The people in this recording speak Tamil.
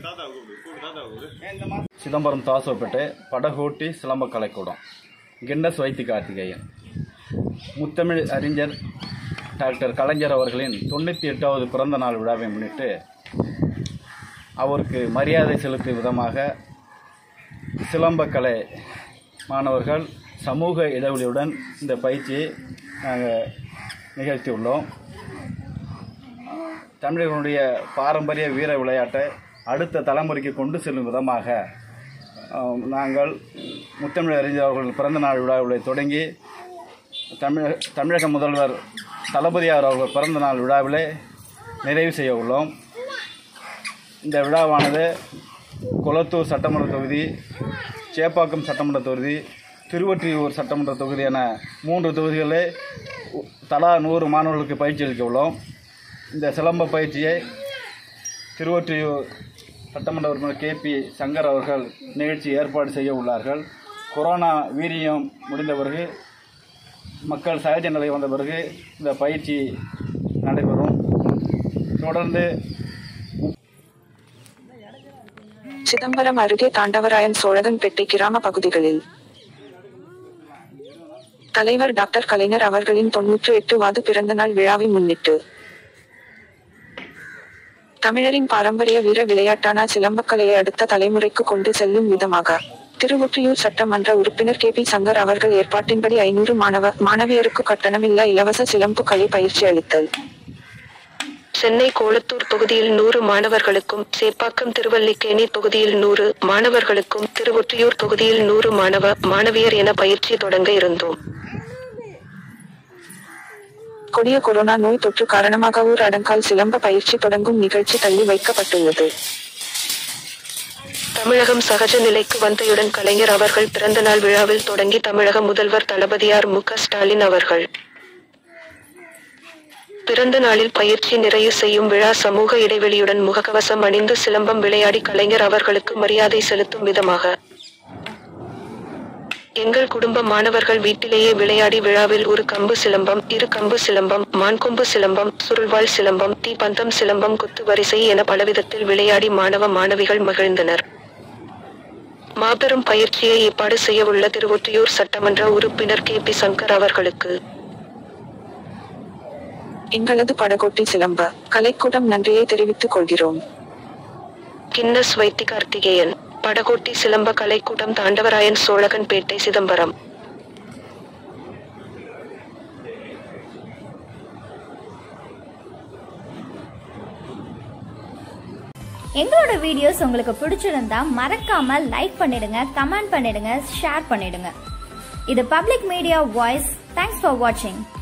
சிதம்பரம் தாசோப்பேட்டை படகோட்டி சிலம்ப கலைக்கூடம் கின்னஸ் வைத்தி கார்த்திகேயன் முத்தமிழ் அறிஞர் டாக்டர் கலைஞர் அவர்களின் தொண்ணூற்றி எட்டாவது பிறந்த நாள் விழாவை முன்னிட்டு அவருக்கு மரியாதை செலுத்தும் விதமாக சிலம்பக்கலை மாணவர்கள் சமூக இடைவெளியுடன் இந்த பயிற்சியை நாங்கள் நிகழ்த்தியுள்ளோம் தமிழர்களுடைய பாரம்பரிய வீர விளையாட்டை அடுத்த தலைமுறைக்கு கொண்டு செல்லும் விதமாக ஆம், நாங்கள் முத்தமிழ் அறிஞர் அவர்கள் பிறந்த நாள் விழாவை தொடங்கி தமிழக தமிழக முதல்வர் தளபதியார் அவர்கள் பிறந்த நாள் விழாவிலே நிறைவு செய்ய உள்ளோம் இந்த விழாவானது குளத்தூர் சட்டமன்ற தொகுதி சேப்பாக்கம் சட்டமன்ற தொகுதி திருவொற்றியூர் சட்டமன்ற தொகுதி என மூன்று தொகுதிகளில் உ- தலா நூறு மாணவர்களுக்கு பயிற்சி அளிக்க உள்ளோம் இந்த சிலம்ப பயிற்சியை திருவொற்றியூர் சட்டமன்ற உறுப்பினர் கே பி சங்கர் அவர்கள் நிகழ்ச்சி ஏற்பாடு செய்ய உள்ளார்கள் கொரோனா வீரியம் முடிந்த பிறகு மக்கள் சகஜ நிலை வந்த பிறகு இந்த பயிற்சி நடைபெறும் தொடர்ந்து சிதம்பரம் அருகே தாண்டவராயன் சோழகன்பேட்டை கிராம பகுதிகளில் தலைவர் டாக்டர் கலைஞர் அவர்களின் தொன்னூற்று எட்டுவாது பிறந்தநாள் விழாவை முன்னிட்டு தமிழரின் பாரம்பரிய வீர விளையாட்டான சிலம்பக்கலையை அடுத்த தலைமுறைக்கு கொண்டு செல்லும் விதமாக திருவொற்றியூர் சட்டமன்ற உறுப்பினர் கே பி சங்கர் அவர்கள் ஏற்பாட்டின்படி ஐநூறு மாணவ மாணவியருக்கு கட்டணமில்லா இலவச சிலம்பு கலை பயிற்சி அளித்தல் சென்னை கோலத்தூர் தொகுதியில் நூறு மாணவர்களுக்கும் சேப்பாக்கம் திருவல்லிக்கேணி தொகுதியில் நூறு மாணவர்களுக்கும் திருவொற்றியூர் தொகுதியில் நூறு மாணவ மாணவியர் என பயிற்சி தொடங்க இருந்தோம் கொடிய கொரோனா நோய் தொற்று காரணமாக ஊர் அடங்கால் சிலம்ப பயிற்சி தொடங்கும் நிகழ்ச்சி தள்ளி வைக்கப்பட்டுள்ளது தமிழகம் சகஜ நிலைக்கு வந்தயுடன் கலைஞர் அவர்கள் பிறந்தநாள் விழாவில் தொடங்கி தமிழக முதல்வர் தளபதியார் மு க ஸ்டாலின் அவர்கள் பிறந்த நாளில் பயிற்சி நிறைவு செய்யும் விழா சமூக இடைவெளியுடன் முகக்கவசம் அணிந்து சிலம்பம் விளையாடி கலைஞர் அவர்களுக்கு மரியாதை செலுத்தும் விதமாக எங்கள் குடும்ப மாணவர்கள் வீட்டிலேயே விளையாடி விழாவில் ஒரு கம்பு சிலம்பம் இரு கம்பு சிலம்பம் மான்கொம்பு சிலம்பம் சுருள்வாள் சிலம்பம் தீப்பந்தம் சிலம்பம் குத்து வரிசை என பலவிதத்தில் விளையாடி மாணவ மாணவிகள் மகிழ்ந்தனர் மாபெரும் பயிற்சியை ஏற்பாடு செய்யவுள்ள திருவொற்றியூர் சட்டமன்ற உறுப்பினர் கே பி சங்கர் அவர்களுக்கு எங்களது படகோட்டி சிலம்ப கலைக்கூடம் நன்றியை தெரிவித்துக் கொள்கிறோம் கின்னஸ் வைத்தி கார்த்திகேயன் படகோட்டி சிலம்ப கலைக்கூடம் தாண்டவராயன் சோழகன்பேட்டை சிதம்பரம் எங்களோட வீடியோஸ் உங்களுக்கு பிடிச்சிருந்தா மறக்காம லைக் பண்ணிடுங்க கமெண்ட் பண்ணிடுங்க ஷேர் பண்ணிடுங்க இது public media voice thanks for வாட்சிங்